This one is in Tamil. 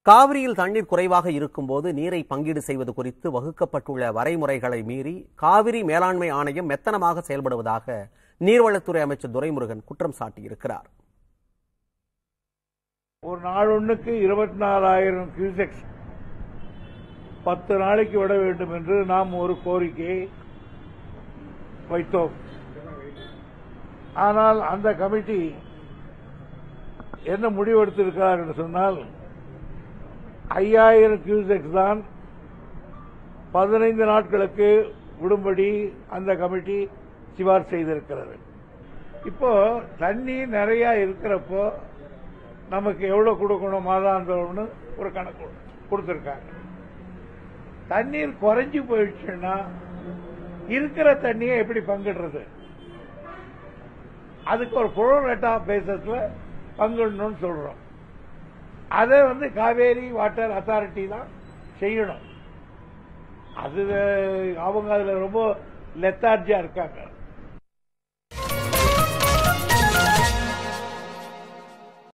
காவிரியில் தண்ணீர் குறைவாக இருக்கும்போது நீரை பங்கீடு செய்வது குறித்து வகுக்கப்பட்டுள்ள வரைமுறைகளை மீறி காவிரி மேலாண்மை ஆணையம் மெத்தனமாக செயல்படுவதாக நீர்வளத்துறை அமைச்சர் துரைமுருகன் குற்றம் சாட்டியிருக்கிறார் ஒரு நாள் ஒன்றுக்கு இருபத்தி நாலாயிரம் கியூசெக்ஸ் பத்து நாளைக்கு விட வேண்டும் என்று நாம் ஒரு கோரிக்கையை வைத்தோம் ஆனால் அந்த கமிட்டி என்ன முடிவெடுத்திருக்கிறார் என்று சொன்னால் ஐயாயிரம் கியூசெக்ஸ் தான் பதினைந்து நாட்களுக்கு விடும்படி அந்த கமிட்டி சிபார் செய்திருக்கிறது இப்போ தண்ணி நிறைய இருக்கிறப்போ நமக்கு எவ்வளவு கொடுக்கணும் மாதாந்தம்னு ஒரு கணக்கு கொடுத்துருக்காங்க தண்ணீர் குறைஞ்சு போயிடுச்சுன்னா இருக்கிற தண்ணியை எப்படி பங்கிடுறது அதுக்கு ஒரு புரோரேட்டா பேசஸ்ல பங்கிடணும்னு சொல்றோம் அதை வந்து காவேரி வாட்டர் அத்தாரிட்டி தான் செய்யணும் அது அவங்க அதுல ரொம்ப லெத்தார்ஜியா இருக்காங்க